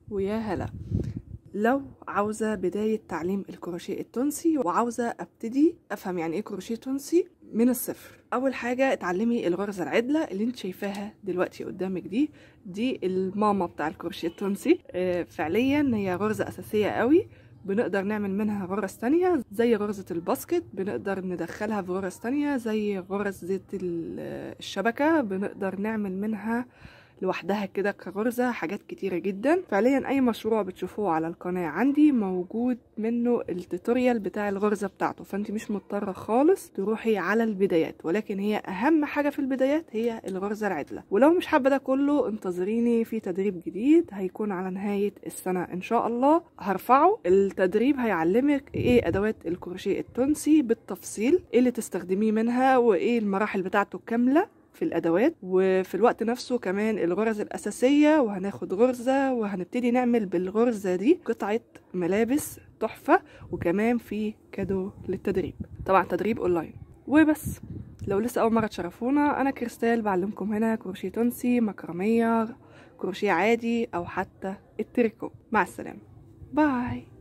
ويا هلا لو عاوزة بداية تعليم الكروشيه التونسي وعاوزة ابتدي افهم يعني ايه كروشيه تونسي من الصفر اول حاجة اتعلمي الغرزة العدلة اللي انت شايفاها دلوقتي قدامك دي دي الماما بتاع الكروشيه التونسي آه، فعليا هي غرزة اساسية قوي بنقدر نعمل منها غرز تانية زي غرزة الباسكت بنقدر ندخلها في غرز تانية زي غرز زيت ال- الشبكة بنقدر نعمل منها لوحدها كده كغرزة حاجات كتيرة جدا فعليا اي مشروع بتشوفوه على القناة عندي موجود منه التوتوريال بتاع الغرزة بتاعته فانت مش مضطرة خالص تروحي على البدايات ولكن هي اهم حاجة في البدايات هي الغرزة العدلة ولو مش حابة ده كله انتظريني في تدريب جديد هيكون على نهاية السنة ان شاء الله هرفعه التدريب هيعلمك ايه ادوات الكروشيه التونسي بالتفصيل ايه اللي تستخدميه منها وايه المراحل بتاعته كاملة في الادوات وفي الوقت نفسه كمان الغرز الاساسيه وهناخد غرزه وهنبتدي نعمل بالغرزه دي قطعه ملابس تحفه وكمان في كادو للتدريب طبعا تدريب اونلاين وبس لو لسه اول مره تشرفونا انا كريستال بعلمكم هنا كروشيه تونسي مكرميه كروشيه عادي او حتى التريكو مع السلامه باي